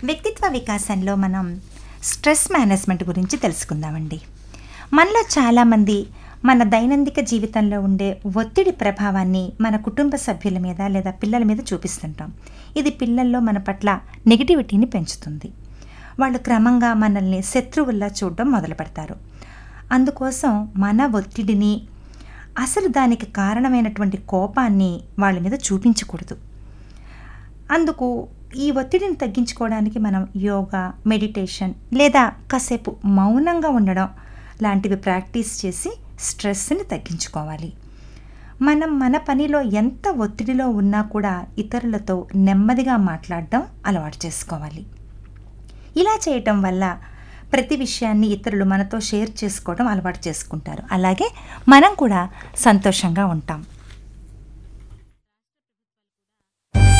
వ్యక్తిత్వ వికాసంలో మనం స్ట్రెస్ మేనేజ్మెంట్ గురించి తెలుసుకుందామండి మనలో చాలామంది మన దైనందిక జీవితంలో ఉండే ఒత్తిడి ప్రభావాన్ని మన కుటుంబ సభ్యుల మీద లేదా పిల్లల మీద చూపిస్తుంటాం ఇది పిల్లల్లో మన పట్ల నెగిటివిటీని పెంచుతుంది వాళ్ళు క్రమంగా మనల్ని శత్రువుల్లా చూడడం మొదలు పెడతారు అందుకోసం మన ఒత్తిడిని అసలు దానికి కారణమైనటువంటి కోపాన్ని వాళ్ళ మీద చూపించకూడదు అందుకు ఈ ఒత్తిడిని తగ్గించుకోవడానికి మనం యోగా మెడిటేషన్ లేదా కాసేపు మౌనంగా ఉండడం లాంటివి ప్రాక్టీస్ చేసి స్ట్రెస్ని తగ్గించుకోవాలి మనం మన పనిలో ఎంత ఒత్తిడిలో ఉన్నా కూడా ఇతరులతో నెమ్మదిగా మాట్లాడడం అలవాటు చేసుకోవాలి ఇలా చేయటం వల్ల ప్రతి విషయాన్ని ఇతరులు మనతో షేర్ చేసుకోవడం అలవాటు చేసుకుంటారు అలాగే మనం కూడా సంతోషంగా ఉంటాం